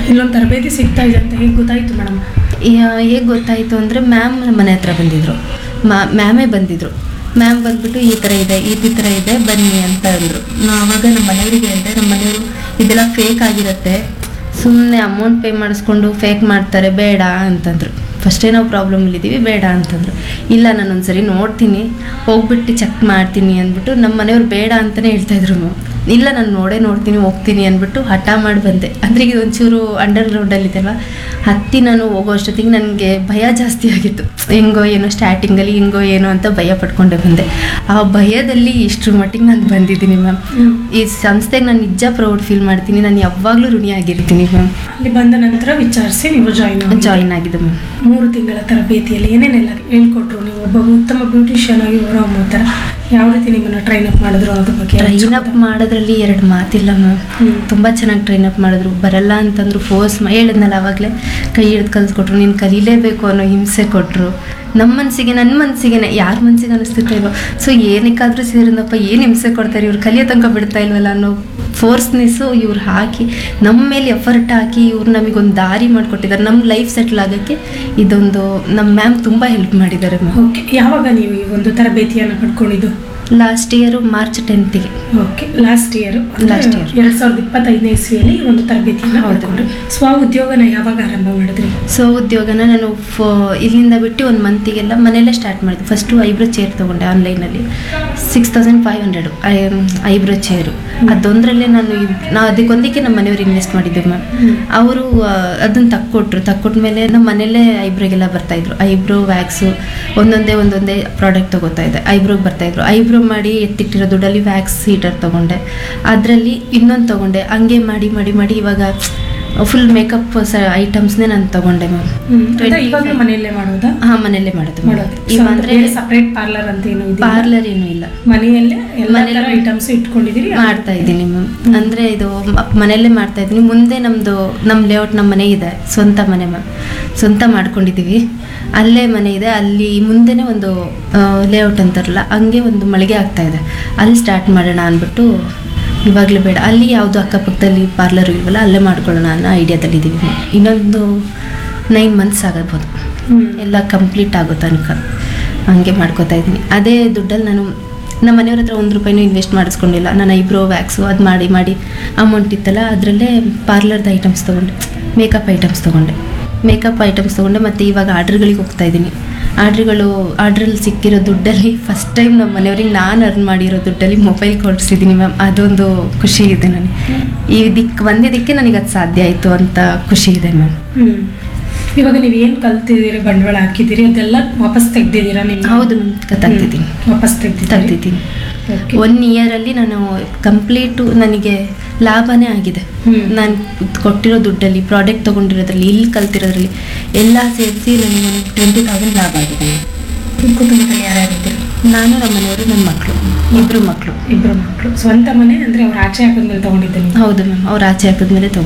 ಇಲ್ಲೊಂದು ತರಬೇತಿ ಸಿಗ್ತಾ ಇದೆ ಅಂತ ಹೇಗೆ ಗೊತ್ತಾಯ್ತು ಮೇಡಮ್ ಹೇಗೆ ಗೊತ್ತಾಯಿತು ಅಂದರೆ ಮ್ಯಾಮ್ ಮನೆ ಹತ್ರ ಬಂದಿದ್ದರು ಮ್ಯಾಮೇ ಬಂದಿದ್ದರು ಮ್ಯಾಮ್ ಬಂದ್ಬಿಟ್ಟು ಈ ಥರ ಇದೆ ಈ ಈ ಥರ ಇದೆ ಬನ್ನಿ ಅಂತ ಅಂದರು ಆವಾಗ ನಮ್ಮ ಮನೆಯವರಿಗೆ ಹೇಳಿದೆ ನಮ್ಮ ಮನೆಯವರು ಇದೆಲ್ಲ ಫೇಕ್ ಆಗಿರುತ್ತೆ ಸುಮ್ಮನೆ ಅಮೌಂಟ್ ಪೇ ಮಾಡಿಸ್ಕೊಂಡು ಫೇಕ್ ಮಾಡ್ತಾರೆ ಬೇಡ ಅಂತಂದರು ಫಸ್ಟೇ ನಾವು ಪ್ರಾಬ್ಲಮಲ್ಲಿದ್ದೀವಿ ಬೇಡ ಅಂತಂದರು ಇಲ್ಲ ನಾನು ಒಂದ್ಸರಿ ನೋಡ್ತೀನಿ ಹೋಗ್ಬಿಟ್ಟು ಚೆಕ್ ಮಾಡ್ತೀನಿ ಅಂದ್ಬಿಟ್ಟು ನಮ್ಮ ಮನೆಯವ್ರು ಬೇಡ ಅಂತಲೇ ಹೇಳ್ತಾಯಿದ್ರು ಇಲ್ಲ ನಾನು ನೋಡೇ ನೋಡ್ತೀನಿ ಹೋಗ್ತೀನಿ ಅಂದ್ಬಿಟ್ಟು ಹಠ ಮಾಡಿ ಬಂದೆ ಅಂದರೆ ಇದು ಒಂಚೂರು ಅಂಡರ್ ಗ್ರೌಂಡಲ್ಲಿದೆಲ್ಲ ಹತ್ತಿ ನಾನು ಹೋಗೋ ಅಷ್ಟೊತ್ತಿಗೆ ನನಗೆ ಭಯ ಜಾಸ್ತಿ ಆಗಿತ್ತು ಹೆಂಗೋ ಏನೋ ಸ್ಟಾರ್ಟಿಂಗಲ್ಲಿ ಹೆಂಗೋ ಏನೋ ಅಂತ ಭಯ ಪಡ್ಕೊಂಡೆ ಬಂದೆ ಆ ಭಯದಲ್ಲಿ ಇಷ್ಟ್ರ ಮಟ್ಟಿಗೆ ನಾನು ಬಂದಿದ್ದೀನಿ ಮ್ಯಾಮ್ ಈ ಸಂಸ್ಥೆಗೆ ನಾನು ನಿಜ ಪ್ರೌಡ್ ಫೀಲ್ ಮಾಡ್ತೀನಿ ನಾನು ಯಾವಾಗಲೂ ಋಣಿಯಾಗಿರ್ತೀನಿ ಮ್ಯಾಮ್ ಅಲ್ಲಿ ಬಂದ ನಂತರ ವಿಚಾರಿಸಿ ನೀವು ಜಾಯಿನ್ ಜಾಯಿನ್ ಆಗಿದೆ ಮ್ಯಾಮ್ ಮೂರು ತಿಂಗಳ ತರಬೇತಿಯಲ್ಲಿ ಏನೇನೆಲ್ಲ ಹೇಳ್ಕೊಟ್ರು ನೀವು ಒಬ್ಬ ಉತ್ತಮ ಬ್ಯೂಟಿಷಿಯನ್ ಆಗಿ ಹೊರಹೊಮ್ಮೋ ಥರ ಯಾವ ರೀತಿ ನಿಮ್ಮನ್ನು ಟ್ರೈನ್ ಅಪ್ ಮಾಡಿದ್ರು ಅದ್ರ ಬಗ್ಗೆ ಟ್ರೈನ್ ಅಪ್ ಮಾಡೋದ್ರಲ್ಲಿ ಎರಡು ಮಾತಿಲ್ಲ ಮ್ಯಾಮ್ ಹ್ಮ್. ತುಂಬ ಚೆನ್ನಾಗಿ ಟ್ರೈನ್ ಅಪ್ ಮಾಡಿದ್ರು ಬರಲ್ಲ ಅಂತಂದ್ರು ಫೋರ್ಸ್ ಹೇಳಿದ್ನಲ್ಲ ಆವಾಗಲೇ ಕೈ ಹಿಡಿದು ಕಲಿಸ್ಕೊಟ್ರು ನೀನು ಕಲೀಲೇಬೇಕು ಅನ್ನೋ ಹಿಂಸೆ ಕೊಟ್ಟರು ನಮ್ಮ ಮನಸ್ಸಿಗೆ ನನ್ನ ಮನಸ್ಸಿಗೆ ಯಾರ ಮನಸ್ಸಿಗೆ ಅನಿಸ್ತಿರ್ತಾ ಇಲ್ವೋ ಸೊ ಏನಕ್ಕಾದ್ರೂ ಸೇರಿದಪ್ಪ ಏನು ಹಿಂಸೆ ಕೊಡ್ತಾರೆ ಇವ್ರು ಕಲಿಯೋ ತನಕ ಬಿಡ್ತಾ ಇಲ್ವಲ್ಲ ಅನ್ನೋ ಫೋರ್ಸ್ನೆಸ್ಸು ಇವ್ರು ಹಾಕಿ ನಮ್ಮ ಮೇಲೆ ಎಫರ್ಟ್ ಹಾಕಿ ಇವ್ರು ನಮಗೊಂದು ದಾರಿ ಮಾಡಿಕೊಟ್ಟಿದ್ದಾರೆ ನಮ್ಮ ಲೈಫ್ ಸೆಟ್ಲ್ ಆಗೋಕ್ಕೆ ಇದೊಂದು ನಮ್ಮ ಮ್ಯಾಮ್ ತುಂಬ ಹೆಲ್ಪ್ ಮಾಡಿದ್ದಾರೆ ಮ್ಯಾಮ್ ಓಕೆ ಯಾವಾಗ ನೀವು ಈ ಒಂದು ತರಬೇತಿಯನ್ನು ಪಡ್ಕೊಂಡಿದ್ದು ಲಾಸ್ಟ್ ಇಯರು ಮಾರ್ಚ್ ಟೆಂತಿಗೆ okay last year Last year. ಎರಡ್ ಸಾವಿರದ ಇಪ್ಪತ್ತೈದನೇ ಇಸ್ವಿಯಲ್ಲಿ ಈ ಒಂದು ತರಬೇತಿಯನ್ನು ಹೌದು. ಪಡ್ಕೊಂಡ್ರಿ ಸ್ವ ಉದ್ಯೋಗನ ಯಾವಾಗ ಆರಂಭ ಮಾಡಿದ್ರಿ ಸೊ ಉದ್ಯೋಗನ ನಾನು ಫೋ ಇಲ್ಲಿಂದ ಬಿಟ್ಟು ಒಂದು ಮಂತಿಗೆಲ್ಲ ಮನೆಯಲ್ಲೇ ಸ್ಟಾರ್ಟ್ ಮಾಡಿದೆ ಫಸ್ಟು ಐಬ್ರೋ ಚೇರ್ ತೊಗೊಂಡೆ ಆನ್ಲೈನಲ್ಲಿ six thousand five hundred eyebrow chair ಅದೊಂದರಲ್ಲೇ ನಾನು ಇವ್- ನಾ ಅದಕ್ಕೊಂದಕ್ಕೆ ನಮ್ಮ ಮನೆಯವ್ರು ಇನ್ವೆಸ್ಟ್ ಮಾಡಿದ್ದೆ ಮ್ಯಾಮ್ ಹ್ಮ್. ಅವರು ಅದನ್ನು ತಕ್ಕೊಟ್ರು ತಕ್ಕೊಟ್ಮೇಲೆ ನಮ್ಮ ಮನೆಯಲ್ಲೇ ಐಬ್ರೋಗೆಲ್ಲ ಬರ್ತಾಯಿದ್ರು ಐಬ್ರೋ ವ್ಯಾಕ್ಸು ಒಂದೊಂದೇ ಒಂದೊಂದೇ ಪ್ರಾಡಕ್ಟ್ ತೊಗೋತಾ ಇದ್ದೆ ಐಬ್ರೋಗೆ ಬರ್ತಾಯಿದ್ರು ಐಬ್ರೋ ಮಾಡಿ ಎತ್ತಿಟ್ಟಿರೋ ದುಡ್ಡಲ್ಲಿ ವ್ಯಾಕ್ಸ್ ಹೀಟರ್ ತೊಗೊಂಡೆ ಅದರಲ್ಲಿ ಇನ್ನೊಂದು ತೊಗೊಂಡೆ ಹಂಗೆ ಮಾಡಿ ಮಾಡಿ ಮಾಡಿ ಇವಾಗ ಫುಲ್ ಮೇಕಪ್ ಸ ಐಟಮ್ಸ್ನೇ ನಾನು ತೊಗೊಂಡೆ ಮ್ಯಾಮ್ ಅಂದ್ರೆ ಇವಾಗ ಮನೆಯಲ್ಲೇ ಮಾಡೋದಾ ಹಾಂ ಮನೆಯಲ್ಲೇ ಮಾಡೋದು ಮಾಡೋದು ಇವ ಅಂದರೆ ಸಪರೇಟ್ ಪಾರ್ಲರ್ ಅಂತ ಏನು ಇದೆ ಪಾರ್ಲರ್ ಏನೂ ಇಲ್ಲ ಮನೆಯಲ್ಲೇ ಎಲ್ಲ ಮನೆಯಲ್ಲೇ ತರ ಐಟಮ್ಸ್ ಇಟ್ಕೊಂಡಿದ್ದೀರಿ ಮಾಡ್ತಾ ಇದ್ದೀನಿ ಮ್ಯಾಮ್ ಅಂದರೆ ಇದು ಮ- ಮನೆಯಲ್ಲೇ ಮಾಡ್ತಾ ಇದ್ದೀನಿ ಮುಂದೆ ನಮ್ಮದು ನಮ್ಮ ಲೇಔಟ್ ನಮ್ಮ ಮನೆ ಇದೆ ಸ್ವಂತ ಮನೆ ಮ್ಯಾಮ್ ಸ್ವಂತ ಮಾಡ್ಕೊಂಡಿದ್ದೀವಿ ಅಲ್ಲೇ ಮನೆ ಇದೆ ಅಲ್ಲಿ ಮುಂದೆನೇ ಒಂದು ಲೇಔಟ್ ಅಂತಾರಲ್ಲ ಹಂಗೆ ಒಂದು ಮಳಿಗೆ ಆಗ್ತಾ ಇದೆ ಅಲ್ಲಿ ಸ್ಟಾರ್ಟ್ ಮಾಡೋಣ ಅಂದ್ಬಿಟ್ಟು ಇವಾಗಲೇ ಬೇಡ ಅಲ್ಲಿ ಯಾವುದು ಅಕ್ಕಪಕ್ಕದಲ್ಲಿ ಪಾರ್ಲರ್ ಇಲ್ವಲ್ಲ ಅಲ್ಲೇ ಮಾಡ್ಕೊಳ್ಳೋಣ ಅನ್ನೋ ಐಡಿಯಾದಲ್ಲಿದ್ದೀವಿ ma'am. ಇನ್ನೊಂದು ನೈನ್ ಮಂತ್ಸ್ ಆಗಬಹುದು ಹ್ಮ್. ಎಲ್ಲ ಕಂಪ್ಲೀಟ್ ಆಗೋ ತನಕ ಹಂಗೆ ಮಾಡ್ಕೋತಾ ಇದ್ದೀನಿ ಅದೇ ದುಡ್ಡಲ್ಲಿ ನಾನು ನಮ್ಮ ಮನೆಯವ್ರ ಹತ್ರ ಒಂದು ರೂಪಾಯಿನೂ ಇನ್ವೆಸ್ಟ್ ಮಾಡಿಸ್ಕೊಂಡಿಲ್ಲ ನಾನು ಐಬ್ರೋ ವ್ಯಾಕ್ಸು ಅದು ಮಾಡಿ ಮಾಡಿ ಅಮೌಂಟ್ ಇತ್ತಲ್ಲ ಅದರಲ್ಲೇ ಪಾರ್ಲರ್ದು ಐಟಮ್ಸ್ ತೊಗೊಂಡೆ ಮೇಕಪ್ ಐಟಮ್ಸ್ ತೊಗೊಂಡೆ ಮೇಕಪ್ ಐಟಮ್ಸ್ ತೊಗೊಂಡೆ ಮತ್ತು ಇವಾಗ ಆರ್ಡ್ರ್ಗಳಿಗೆ ಹೋಗ್ತಾ ಇದ್ದೀನಿ ಆರ್ಡ್ರ್ಗಳು ಆರ್ಡ್ರಲ್ಲಿ ಸಿಕ್ಕಿರೋ ದುಡ್ಡಲ್ಲಿ ಫಸ್ಟ್ ಟೈಮ್ ನಮ್ಮ ಮನೆಯವ್ರಿಗೆ ನಾನು ಅರ್ನ್ ಮಾಡಿರೋ ದುಡ್ಡಲ್ಲಿ ಮೊಬೈಲ್ ಕೊಡಿಸಿದ್ದೀನಿ ಮ್ಯಾಮ್ ಅದೊಂದು ಖುಷಿ ಇದೆ ನನಗೆ ಈ ದಿಕ್ಕು ಬಂದಿದ್ದಕ್ಕೆ ನನಗೆ ಅದು ಸಾಧ್ಯ ಆಯಿತು ಅಂತ ಖುಷಿ ಇದೆ ಮ್ಯಾಮ್ ಹ್ಮ್ ಇವಾಗ ನೀವು ಏನ್ ಕಲ್ತಿದ್ದೀರಿ ಬಂಡವಾಳ ಹಾಕಿದ್ದೀರಿ ಅದೆಲ್ಲ ವಾಪಸ್ ತೆಗ್ದಿದ್ದೀರಾ ನೀವು ಹೌದು ಮ್ಯಾಮ್ ತೆಗ್ದಿದ್ದೀನಿ ವಾಪಸ್ ತೆಗ್ದಿದ್ದೀರಿ ತೆಗ್ದಿದ್ದೀನಿ Okay. ಒನ್ ಇಯರಲ್ಲಿ ನಾನು ಕಂಪ್ಲೀಟು ನನಗೆ ಲಾಭನೇ ಆಗಿದೆ ಹ್ಮ್. ನಾನು ಕೊಟ್ಟಿರೋ ದುಡ್ಡಲ್ಲಿ ಪ್ರಾಡಕ್ಟ್ ತೊಗೊಂಡಿರೋದ್ರಲ್ಲಿ ಇಲ್ಲಿ ಕಲ್ತಿರೋದ್ರಲ್ಲಿ ಎಲ್ಲ ಸೇರಿಸಿ ನನಗೆ ಒಂದು ಟ್ವೆಂಟಿ ತೌಸಂಡ್ ಲಾಭ ಆಗಿದೆ ನಿಮ್ಮ ಕುಟುಂಬದಲ್ಲಿ ಯಾರ್ಯಾರಿದ್ದೀರಿ ನಾನು ನಮ್ಮ ಮನೆಯವರು ನನ್ನ ಮಕ್ಕಳು ಇಬ್ಬರು ಮಕ್ಕಳು ಇಬ್ರು ಮಕ್ಕಳು ಸ್ವಂತ ಮನೆ ಅಂದ್ರೆ ಅವ್ರ ಆಚೆ ಹಾಕಿದ್ಮೇಲೆ ತಗೊಂಡಿದ್ದೆ ನೀವು ಹೌದು ಮ್ಯಾಮ್ ಅವ್ರು ಆಚೆ ಹಾಕಿದ್ಮೇಲೆ